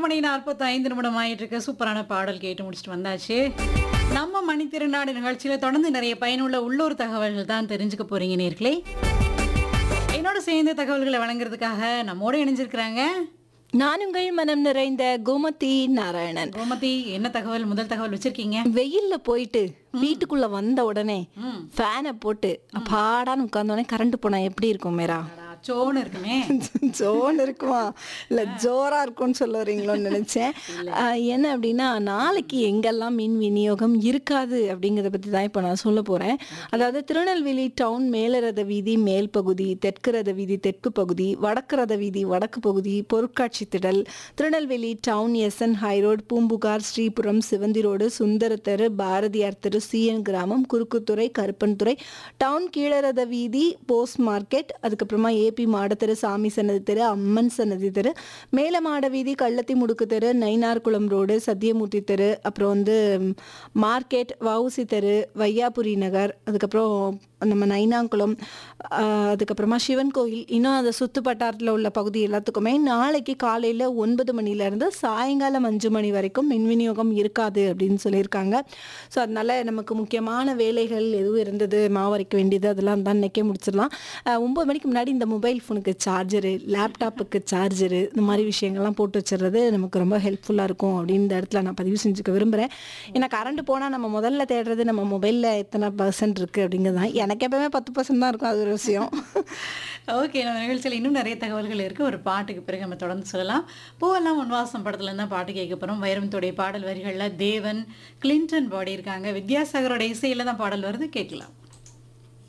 மணி நாற்பத்தி ஐந்து நிமிடம் ஆயிட்டு இருக்கு சூப்பரான பாடல் கேட்டு முடிச்சுட்டு வந்தாச்சு நம்ம மணித்திருநாடு நிகழ்ச்சியில தொடர்ந்து நிறைய பயனுள்ள உள்ளூர் தகவல்கள் தான் தெரிஞ்சுக்க போறீங்க நேர்களே என்னோட சேர்ந்து தகவல்களை வழங்குறதுக்காக நம்மோட இணைஞ்சிருக்கிறாங்க நான் உங்கள் மனம் நிறைந்த கோமதி நாராயணன் கோமதி என்ன தகவல் முதல் தகவல் வச்சிருக்கீங்க வெயில்ல போயிட்டு வீட்டுக்குள்ள வந்த உடனே ம். ஃபேனை போட்டு அப்பாடான்னு உட்கார்ந்த உடனே கரண்ட் போனா எப்படி இருக்கும் மேரா அடா, சோன்னு இருக்குமே ஜோன் இருக்குமா இல்ல ஜோரா இருக்கும்னு சொல்ல வரீங்களோன்னு நினைச்சேன் ஆஹ் என்ன அப்படின்னா நாளைக்கு எங்கெல்லாம் மின் விநியோகம் இருக்காது அப்படிங்கறத பத்தி தான் இப்போ நான் சொல்ல போறேன் அதாவது திருநெல்வேலி டவுன் மேலரத வீதி மேல் பகுதி தெற்கு ரத வீதி தெற்கு பகுதி வடக்கு ரத வீதி வடக்கு பகுதி பொருட்காட்சி திடல் Tirunelveli town S N high road Poompuhar Sripuram Sivanthi road Sundara தெரு பாரதியார் தெரு சிஎன் கிராமம் குறுக்குத்துறை கருப்பன்துறை டவுன் கீழரத வீதி போஸ்ட் மார்க்கெட் அதுக்கப்புறமா ஏபி மாடத்தெரு சாமி சன்னதி தெரு அம்மன் சன்னதி தெரு மேலமாட வீதி கள்ளத்தி முடுக்கு தெரு நயினார்குளம் ரோடு சத்தியமூர்த்தி தெரு அப்புறம் வந்து ம், மார்க்கெட் வவுசி தெரு வையாபுரி நகர் அதுக்கப்புறம் நம்ம நைனாங்குளம் ஆஹ், அதுக்கப்புறமா சிவன் கோயில் இன்னும் அந்த சுத்து வட்டாரத்தில் உள்ள பகுதி எல்லாத்துக்குமே நாளைக்கு காலையில் ஒன்பது மணிலேருந்து சாயங்காலம் அஞ்சு மணி வரைக்கும் மின் விநியோகம் இருக்காது அப்படின்னு சொல்லியிருக்காங்க ஸோ அதனால நமக்கு முக்கியமான வேலைகள் எதுவும் இருந்தது மாவரைக்க வேண்டியது அதெல்லாம் தான் இன்னைக்கே முடிச்சிடலாம் ஆஹ், ஒன்பது மணிக்கு முன்னாடி இந்த மொபைல் ஃபோனுக்கு சார்ஜரு லேப்டாப்புக்கு சார்ஜரு இந்த மாதிரி விஷயங்கள்லாம் போட்டு வச்சிடுறது நமக்கு ரொம்ப ஹெல்ப்ஃபுல்லாக இருக்கும் அப்படின்னு இந்த இடத்துல நான் பதிவு செஞ்சுக்க விரும்புகிறேன் ஏன்னா கரண்ட் போனால் நம்ம முதல்ல தேடுறது நம்ம மொபைலில் எத்தனை பர்சன்ட் இருக்குது அப்படிங்கிறது தான் எனக்கு எப்பவுமே பத்து பர்சன்ட் தான் இருக்கும் அது ஒரு விஷயம் ஓகே நம்ம நிகழ்ச்சியில் இன்னும் நிறைய தகவல்கள் இருக்கு ஒரு பாட்டுக்கு பிறகு நம்ம தொடர்ந்து சொல்லலாம் பூவெல்லாம் உன்வாசம் படத்துல இருந்தா பாட்டு கேட்க போறோம் வைரமுத்துடைய பாடல் வரிகள்ல தேவன் கிளின்டன் பாடி இருக்காங்க வித்யாசாகரோட இசையில தான் பாடல் வருது கேட்கலாம்